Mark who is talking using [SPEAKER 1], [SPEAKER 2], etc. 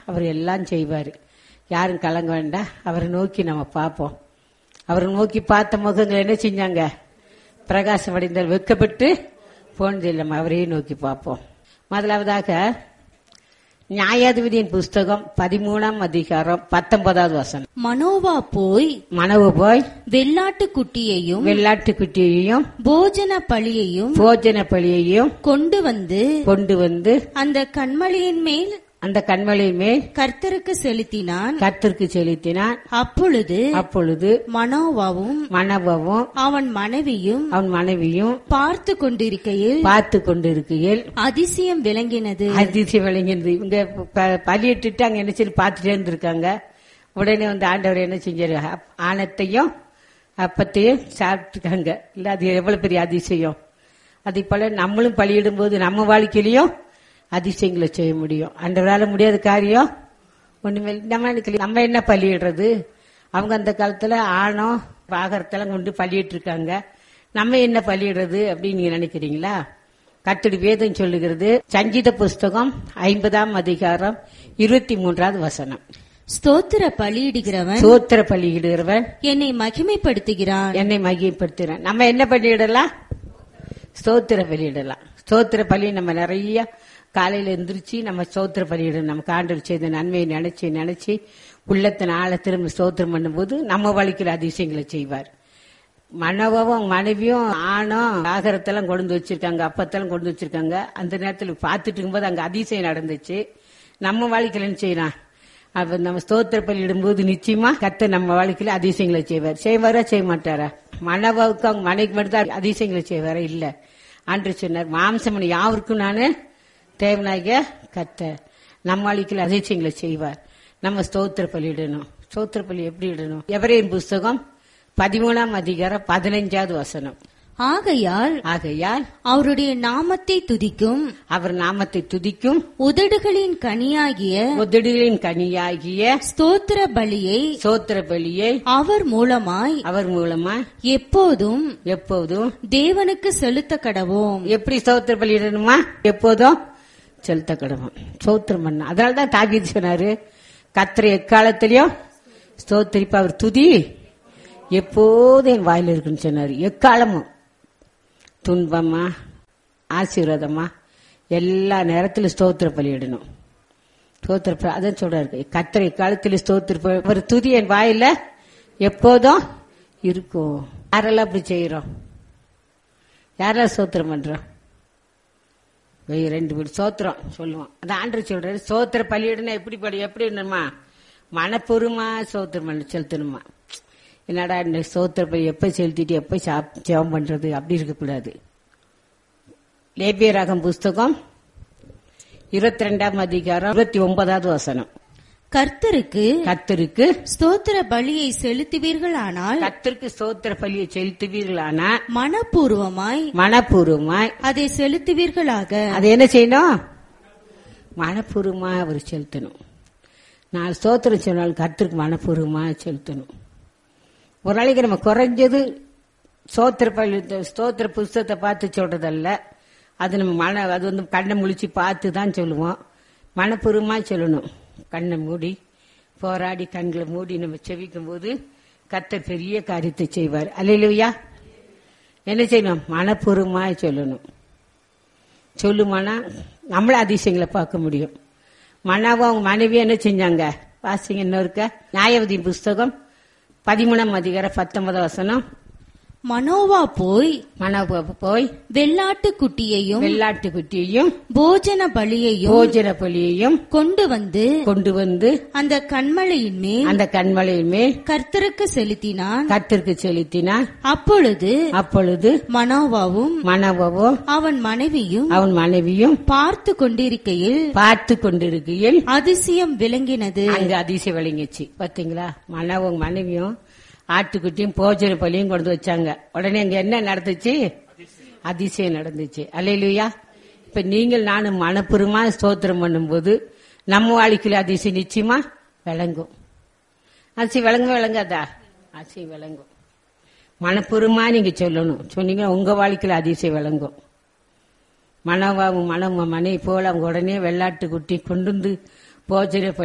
[SPEAKER 1] அவர் எல்லாம் செய்வார் யாரும் கலங்க வேண்டாம் அவரை நோக்கி நம்ம பார்ப்போம் அவரை நோக்கி பார்த்த முகங்கள் என்ன செஞ்சாங்க பிரகாசம் அடைந்தால் வெக்கப்பட்டு போனது இல்லாம அவரையே நோக்கி பார்ப்போம் முதலாவதாக நியாயாதிபதியின் புஸ்தகம் பதிமூணாம் அதிகாரம் பத்தொன்பதாவது வசனம்
[SPEAKER 2] மனோவா போய்
[SPEAKER 1] மனவு போய்
[SPEAKER 2] வெள்ளாட்டு குட்டியையும்
[SPEAKER 1] வெள்ளாட்டுக்குட்டியையும்
[SPEAKER 2] போஜன பழியையும்
[SPEAKER 1] போஜன பலியையும்
[SPEAKER 2] கொண்டு வந்து
[SPEAKER 1] கொண்டு வந்து
[SPEAKER 2] அந்த கண்மலையின் மேல்
[SPEAKER 1] அந்த கண்மலையின் மேல்
[SPEAKER 2] கர்த்தருக்கு செலுத்தினான்
[SPEAKER 1] கத்திற்கு செலுத்தினான்
[SPEAKER 2] அப்பொழுது
[SPEAKER 1] அப்பொழுது
[SPEAKER 2] மனோவாவும்
[SPEAKER 1] மனவவும்
[SPEAKER 2] அவன் மனைவியும்
[SPEAKER 1] அவன் மனைவியும்
[SPEAKER 2] பார்த்து கொண்டிருக்கையில்
[SPEAKER 1] பார்த்து கொண்டிருக்கையில்
[SPEAKER 2] அதிசயம் விளங்கினது
[SPEAKER 1] அதிசயம் விளங்கினது இவங்க ப- பலியிட்டுட்டு அங்க என்ன சொல்லி பார்த்துட்டே இருந்திருக்காங்க உடனே வந்து ஆண்டவர் என்ன செஞ்சாரு அப்- ஆணத்தையும் அப்பத்தையும் சாப்பிட்டுருக்காங்க இல்ல அது எவ்வளவு பெரிய அதிசயம் அதே போல நம்மளும் பலியிடும் போது நம்ம வாழ்க்கையிலையும் அதிசயங்களை செய்ய முடியும் ஆண்டவரால முடியாத காரியம் ஒண்ணுமே இல்ல. நம்ம நினைக்கல நம்ம என்ன பலியிடுறது அவங்க அந்த காலத்துல ஆணம் பாகரத்தெல்லாம் கொண்டு பலியிட்டு இருக்காங்க நம்ம என்ன பலியிடுறது அப்படின்னு நீங்க நினைக்கிறீங்களா கத்தடி வேதம் சொல்லுகிறது சங்கீத புஸ்தகம் ஐம்பதாம் அதிகாரம் இருபத்தி மூன்றாவது வசனம்
[SPEAKER 2] ஸ்தோத்திர பலியிடுகிறவன்
[SPEAKER 1] சோத்திர பலியிடுகிறவன்
[SPEAKER 2] என்னை மகிமைப்படுத்துகிறான்
[SPEAKER 1] என்னை மகிழ்ப்படுத்துறேன் நம்ம என்ன பலியிடலாம் ஸ்தோத்திர பலியிடலாம் ஸ்தோத்திர பலி நம்ம நிறைய காலையில எந்திரிச்சு நம்ம ஸ்தோத்திர பலியிடணும் நமக்கு ஆண்டவர் செய்த நன்மையை நினைச்சு நினைச்சு உள்ளத்தின் ஆழ திரும்ப ஸ்தோத்திரம் பண்ணும்போது நம்ம வழிக்கிற அதிசயங்களை செய்வார் மனவும் மனைவியும் ஆணும் ஆகரத்தெல்லாம் கொண்டு வந்து வச்சிருக்காங்க அப்பத்தெல்லாம் கொண்டு வச்சிருக்காங்க அந்த நேரத்தில் பார்த்துட்டு இருக்கும்போது அங்க அதிசயம் நடந்துச்சு நம்ம வாழ்க்கையில என்ன செய்யலாம் அப்ப நம்ம ஸ்தோத்திர பலியிடும்போது நிச்சயமா கத்த நம்ம வாழ்க்கையில அதிசயங்களை செய்வார் செய்வாரா செய்ய மாட்டாரா மனவாவுக்கு அவங்க மனைக்கு மட்டும் தான் அதிசயங்களை செய்வாரா இல்ல அன்று சொன்னார் மாம்சமணி யாருக்கும் நானு தேவனாகிய கத்த நம்ம வாழ்க்கையில அதிசயங்களை செய்வார் நம்ம ஸ்தோத்திர பலியிடணும் ஸ்தோத்திர பலி எப்படி இடணும் எவரேன் புஸ்தகம் பதிமூணாம் அதிகாரம் பதினைஞ்சாவது வசனம்
[SPEAKER 2] ஆகையால்
[SPEAKER 1] ஆகையால்
[SPEAKER 2] அவருடைய நாமத்தை துதிக்கும்
[SPEAKER 1] அவர் நாமத்தை துதிக்கும்
[SPEAKER 2] உதடுகளின் கனியாகிய
[SPEAKER 1] உதடுகளின் கனியாகிய
[SPEAKER 2] ஸ்தோத்திர பலியை
[SPEAKER 1] சோத்திர பலியை
[SPEAKER 2] அவர் மூலமாய்
[SPEAKER 1] அவர் மூலமா
[SPEAKER 2] எப்போதும்
[SPEAKER 1] எப்போதும்
[SPEAKER 2] தேவனுக்கு செலுத்த கடவோம்
[SPEAKER 1] எப்படி ஸ்தோத்திர பலியிடணுமா எப்போதும் செலுத்த கடவும் ஸ்தோத்திரம் பண்ண அதனால தான் தாகீது சொன்னாரு கத்திர எக்காலத்திலயும் ஸ்தோத்திரிப்பு அவர் துதி எப்போதும் என் வாயில இருக்குன்னு சொன்னாரு எக்காலமும் துன்பமா ஆசீர்வாதமா எல்லா நேரத்திலும் ஸ்தோத்திர பலியிடணும் ஸ்தோத்திர பலி- அதான் சொல்றாரு கத்திரை காலத்தில் ஸ்தோத்திர பலி- ஒரு துதி என் வாயில எப்போதும் இருக்கும் யாரெல்லாம் அப்படி செய்யறோம் யாரெல்லாம் ஸ்தோத்திரம் பண்றோம் வெய் ரெண்டு வீடு சோத்திரம் சொல்லுவோம் அதான் ஆண்டர் சொல்றாரு சோத்திர பலியிடணும் எப்படி படி எப்படி இடணுமா மனப்பூர்வமா சோத்திரம் பண்ண செலுத்தணுமா என்னடா இந்த சோத்திர பலி எப்ப செலுத்திட்டு எப்ப சாப் ஜெபம் பண்றது அப்படி இருக்கக்கூடாது லேபியராகம் புஸ்தகம் இருபத்தி ரெண்டாம் அதிகாரம் இருபத்தி ஒன்பதாவது வசனம்
[SPEAKER 2] கர்த்தருக்கு
[SPEAKER 1] கத்தருக்கு
[SPEAKER 2] ஸ்தோத்திர பலியை செலுத்துவீர்களானால்
[SPEAKER 1] கத்தருக்கு சோத்திர பலியை செலுத்துவீர்களானா
[SPEAKER 2] மனப்பூர்வமாய்
[SPEAKER 1] மனப்பூர்வமாய்
[SPEAKER 2] அதை செலுத்துவீர்களாக
[SPEAKER 1] அது என்ன செய்யணும் மனப்பூர்வமா அவர் செலுத்தணும் நான் ஸ்தோத்திரம் சொன்னாலும் கர்த்தருக்கு மனப்பூர்வமா செலுத்தணும் ஒரு நாளைக்கு நம்ம குறைஞ்சது ஸ்தோத்திர பள்ளி ஸ்தோத்திர புஸ்தகத்தை பார்த்து சொல்றதல்ல அது நம்ம மன அது வந்து கண்ணை முழிச்சு பார்த்து தான் சொல்லுவோம் மனப்பூர்வமா சொல்லணும் கண்ணை மூடி போராடி கண்களை மூடி நம்ம செவிக்கும் போது கர்த்தர் பெரிய காரியத்தை செய்வார் அல்லையா என்ன செய்யணும் மனப்பூர்வமா சொல்லணும் சொல்லுமானா நம்மள அதிசயங்களை பார்க்க முடியும் மனாவும் அவங்க மனைவி என்ன செஞ்சாங்க வாசிங்க இன்னொருக்க நியாயவதி புஸ்தகம் பதிமூணாம் அதிகாரம் பத்தொன்பதாம் வசனம்
[SPEAKER 2] மனோவா போய்
[SPEAKER 1] மனோப போய்
[SPEAKER 2] வெள்ளாட்டு குட்டியையும்
[SPEAKER 1] வெள்ளாட்டு குட்டியையும்
[SPEAKER 2] போஜன பலியையும்
[SPEAKER 1] போஜன பலியையும்
[SPEAKER 2] கொண்டு வந்து
[SPEAKER 1] கொண்டு வந்து
[SPEAKER 2] அந்த கண்மலையின் மேல்
[SPEAKER 1] அந்த கண்மலையின் மேல்
[SPEAKER 2] கர்த்தருக்கு செலுத்தினான்
[SPEAKER 1] கத்திற்கு செலுத்தினான்
[SPEAKER 2] அப்பொழுது
[SPEAKER 1] அப்பொழுது
[SPEAKER 2] மனோவாவும்
[SPEAKER 1] மனவோ
[SPEAKER 2] அவன் மனைவியும்
[SPEAKER 1] அவன் மனைவியும்
[SPEAKER 2] பார்த்து கொண்டிருக்கையில்
[SPEAKER 1] பார்த்து கொண்டிருக்கையில்
[SPEAKER 2] அதிசயம் விளங்கினது
[SPEAKER 1] அங்க அதிசயம் விளங்கிச்சு பாத்தீங்களா மனவும் மனைவியும் ஆட்டுக்குட்டியும் போஜன பலியும் கொண்டு வச்சாங்க உடனே அங்க என்ன நடந்துச்சு அதிசயம் நடந்துச்சு அல்லையிலுயா இப்ப நீங்கள் நானும் மனப்பூர்வமா ஸ்தோத்திரம் பண்ணும்போது நம்ம வாழ்க்கையில அதிசயம் நிச்சயமா விளங்கும் அதிசயம் விளங்கும் விளங்காதா அதிசயம் விளங்கும் மனப்பூர்வமா நீங்க சொல்லணும் சொன்னீங்கன்னா உங்க வாழ்க்கையில அதிசயம் விளங்கும் மனவாவும் மனம் மனைவி போல அவங்க உடனே வெள்ளாட்டு குட்டி கொண்டு வந்து போஜன